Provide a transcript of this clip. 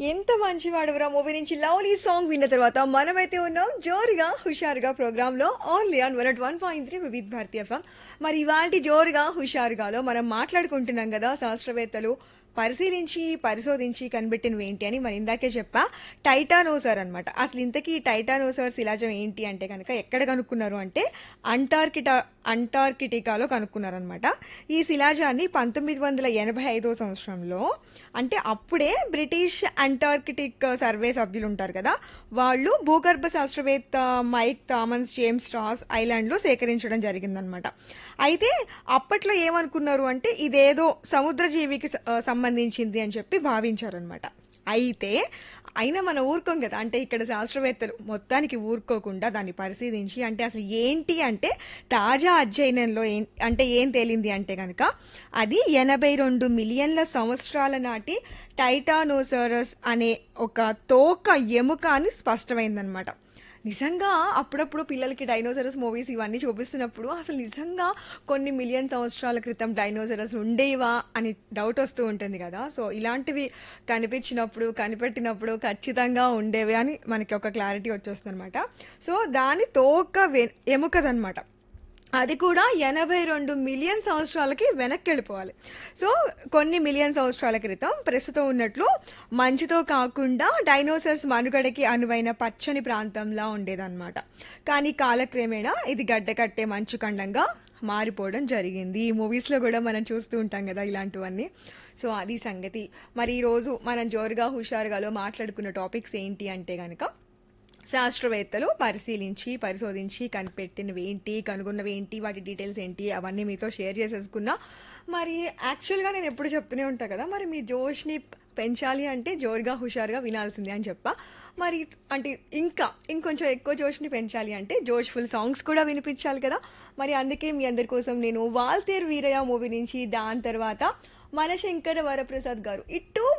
ఎంత మంచివాడురా మూవీ నుంచి lovely song విన్న తర్వాత మనమైతే ఉన్నాం జోరుగా హుషారుగా ప్రోగ్రామ్ లో only on one one point three Vividh Bharati FM మరి ఇవాళ జోరుగా హుషారుగాలో మనం మాట్లాడుకుంటున్నాం కదా శాస్త్రవేత్తలు పరిశీలించి పరిశోధించి కనిపెట్టినవి ఏంటి అని మరి ఇందాకే చెప్పా టైటానోసర్ అనమాట అసలు ఇంతకీ ఈ టైటానోసర్ శిలాజం ఏంటి అంటే కనుక ఎక్కడ కనుక్కున్నారు అంటే అంటార్కిటా అంటార్కిటికాలో కనుక్కున్నారనమాట ఈ శిలాజాన్ని పంతొమ్మిది వందల ఎనభై ఐదో సంవత్సరంలో అంటే అప్పుడే బ్రిటిష్ అంటార్కిటిక్ సర్వే సభ్యులు ఉంటారు కదా వాళ్ళు భూగర్భ శాస్త్రవేత్త మైక్ థామన్స్ జేమ్స్ స్ట్రాస్ ఐలాండ్లో సేకరించడం జరిగిందనమాట అయితే అప్పట్లో ఏమనుకున్నారు అంటే ఇదేదో సముద్ర జీవికి స- ఆ, సంబంధించింది అని చెప్పి భావించారనమాట అయితే అయినా మన ఊరుకోం కదా అంటే ఇక్కడ శాస్త్రవేత్తలు మొత్తానికి ఊరుకోకుండా దాన్ని పరిశీలించి అంటే అసలు ఏంటి అంటే తాజా అధ్యయనంలో ఏం అంటే ఏం తేలింది అంటే కనుక అది ఎనభై రెండు మిలియన్ల సంవత్సరాల నాటి టైటానోసరస్ అనే ఒక తోక ఎముక అని స్పష్టమైందనమాట నిజంగా అప్పుడప్పుడు పిల్లలకి డైనోసరస్ మూవీస్ ఇవన్నీ చూపిస్తున్నప్పుడు అసలు నిజంగా కొన్ని మిలియన్ సంవత్సరాల క్రితం డైనోసరస్ ఉండేవా అని డౌట్ వస్తూ ఉంటుంది కదా సో ఇలాంటివి కనిపించినప్పుడు కనిపెట్టినప్పుడు ఖచ్చితంగా ఉండేవి అని మనకి ఒక క్లారిటీ వచ్చేస్తుంది అనమాట సో దాని తోక వె- ఎముకదనమాట అది కూడా ఎనభై రెండు మిలియన్ సంవత్సరాలకి వెనక్కి వెళ్ళిపోవాలి సో కొన్ని మిలియన్ సంవత్సరాల క్రితం ప్రస్తుతం ఉన్నట్లు మంచుతో కాకుండా డైనోసర్స్ మనుగడకి అనువైన పచ్చని ప్రాంతంలా ఉండేదన్నమాట కానీ కాలక్రమేణా ఇది గడ్డ కట్టే మంచు ఖండంగా మారిపోవడం జరిగింది ఈ మూవీస్లో కూడా మనం చూస్తూ ఉంటాం కదా ఇలాంటివన్నీ సో అది సంగతి మరి ఈరోజు మనం జోరుగా హుషారుగాలో మాట్లాడుకున్న టాపిక్స్ ఏంటి అంటే కనుక శాస్త్రవేత్తలు పరిశీలించి పరిశోధించి కనిపెట్టినవి ఏంటి కనుగొన్నవి ఏంటి వాటి డీటెయిల్స్ ఏంటి అవన్నీ మీతో షేర్ చేసేసుకున్నా మరి యాక్చువల్గా నేను ఎప్పుడు చెప్తూనే ఉంటా కదా మరి మీ జోష్ని పెంచాలి అంటే జోరుగా హుషారుగా వినాల్సిందే అని చెప్పా మరి అంటే ఇంకా ఇంకొంచెం ఎక్కువ జోష్ని పెంచాలి అంటే జోష్ఫుల్ సాంగ్స్ కూడా వినిపించాలి కదా మరి అందుకే మీ అందరి కోసం నేను వాల్తేర్ వీరయ్య మూవీ నుంచి దాని తర్వాత మన శంకర వరప్రసాద్ గారు ఇటు